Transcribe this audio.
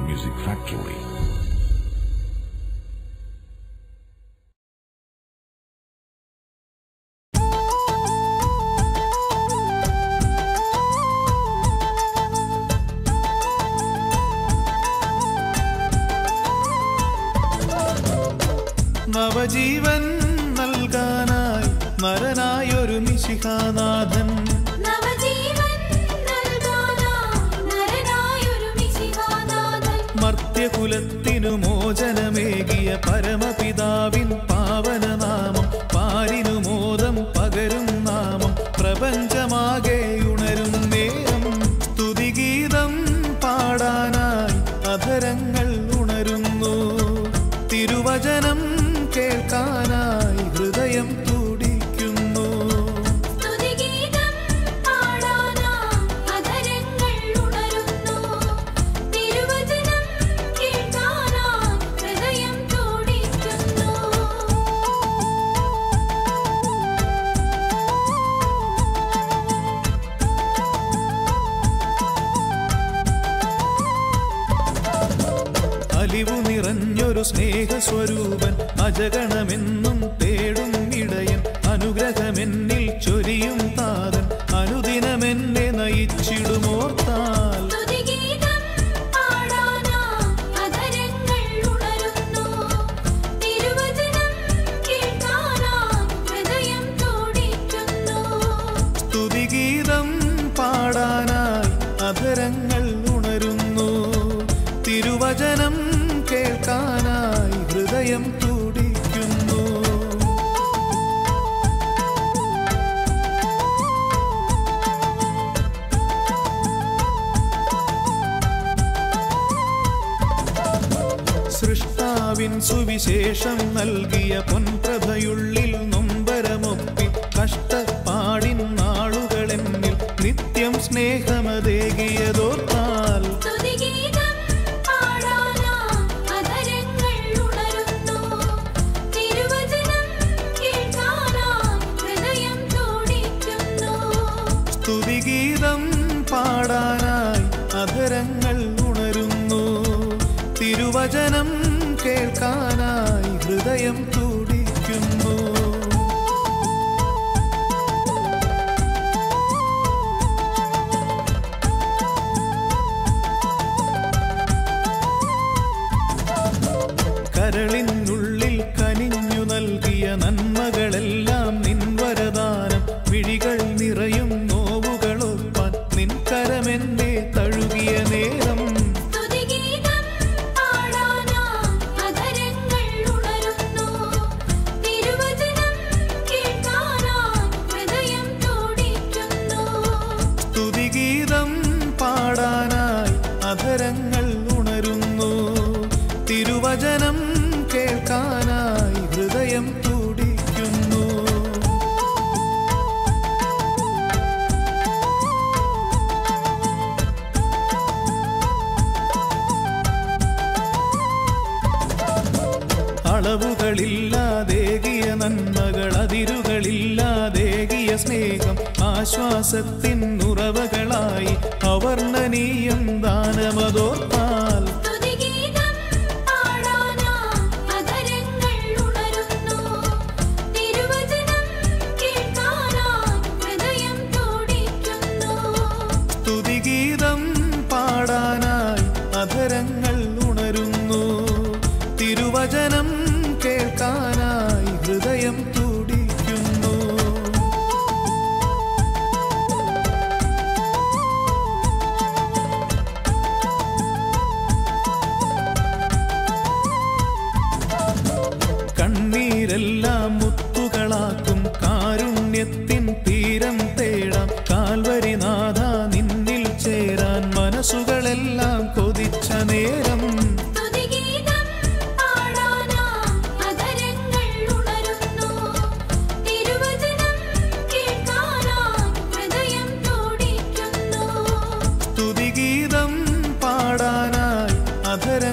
Music Factory. Navajeevan നൽകാനായി നരനായൊരു മിശിഹാനാഥൻ നവജീവൻ നൽകാനായി നരനായൊരു മിശിഹാനാഥൻ മർത്യകുലത്തിനു മോചനമേകിയ പരമപിതാവിൻ പാവനനാമം പാരിനു മോദം പകരും നാമം പ്രപഞ്ചമാകെ ഉണരും നേരം സ്തുതിഗീതം പാടാനായി അധരങ്ങൾ ഉണരുന്നു തിരുവചനം കേൾക്കാനായി ഹൃദയം തുടിക്കുന്നു സ്തുതിഗീതം പാടാനായി അധരങ്ങൾ ഉണരുന്നു തിരുവചനം കേൾക്കാനായി ഹൃദയം തുടിക്കുന്നു അലിവു നിറഞ്ഞൊരു സ്നേഹസ്വരൂപൻ അജഗണമെന്നും തേടും ഇടയൻ അനുഗ്രഹമെന്നിൽ ചൊരിയും താതൻ അനുദിനമെന്നെ നയിച്ചിടുമോർത്താൽ സ്തുതിഗീതം പാടാനായി അധരങ്ങൾ ഉണരുന്നു തിരുവചനം കേൾക്കാനായി ഹൃദയം തുടിക്കുന്നു സ്തുതിഗീതം പാടാനായി അധരങ്ങൾ ഉണരുന്നു തിരുവചനം കേൾക്കാനായി ഹൃദയം തുടിക്കുന്നു സൃഷ്ടാവിൻ സുവിശേഷം നൽകിയ പൊൻപ്രഭയുള്ളിൽ നൊമ്പരമൊപ്പി കഷ്ടപ്പാടിൻ നാളുകളെന്നിൽ നിത്യം സ്നേഹമതേകിയതോർത്താൽ സ്തുതിഗീതം പാടാനായി അധരങ്ങൾ ഉണരുന്നു തിരുവചനം കേൾക്കാനായി ഹൃദയം തുടിക്കുന്നു സ്തുതിഗീതം പാടാനായി അധരങ്ങൾ ഉണരുന്നു തിരുവചനം കേൾക്കാനായി ഹൃദയം തുടിക്കുന്നു കരളിനുള്ളിൽ കനിഞ്ഞു നൽകിയ നന്മകളെല്ലാം നിൻ വരദാനം വിഴികൾ നിറയും നോവുകളൊപ്പാൻ നിൻ കരമെന്നെ തഴുകിയ നേരം സ്തുതിഗീതം പാടാനായി അധരങ്ങൾ ഉണരുന്നു തിരുവചനം കേൾക്കാനായി ഹൃദയം തുടിക്കുന്നു സ്തുതിഗീതം പാടാനായി അധരങ്ങൾ ഉണരുന്നു തിരുവചനം കേൾക്കാനായി ഹൃദയം തുടിക്കുന്നു അളവുകളില്ലാതേകിയ നന്മകൾ അതിരുകളില്ലാതേകിയ സ്നേഹം ആശ്വാസത്തിൻ ഉറവകളായി അവർണ്ണനീയം ദാനമതോർത്താൽ സ്തുതിഗീതം പാടാനായി അധരങ്ങൾ ഉണരുന്നു തിരുവചനം കേൾക്കാനായി ഹൃദയം തുടിക്കുന്നു സ്തുതിഗീതം പാടാനായി അധരങ്ങൾ ഉണരുന്നു തിരുവചനം കേൾക്കാനായി ഹൃദയം തുടിക്കുന്നു കണ്ണീരെല്ലാം മുത്തുകളാക്കും കാരുണ്യത്തിൻ തീരം തേടാം കാൽവരിനാഥ നിന്നിൽ ചേരാൻ മനസ്സുകളെല്ലാം കൊതിച്ച നേരം സ്തുതിഗീതം പാടാനായി അധരങ്ങൾ ഉണരുന്നു തിരുവചനം കേൾക്കാനായി ഹൃദയം തുടിക്കുന്നു സ്തുതിഗീതം പാടാനായി അധര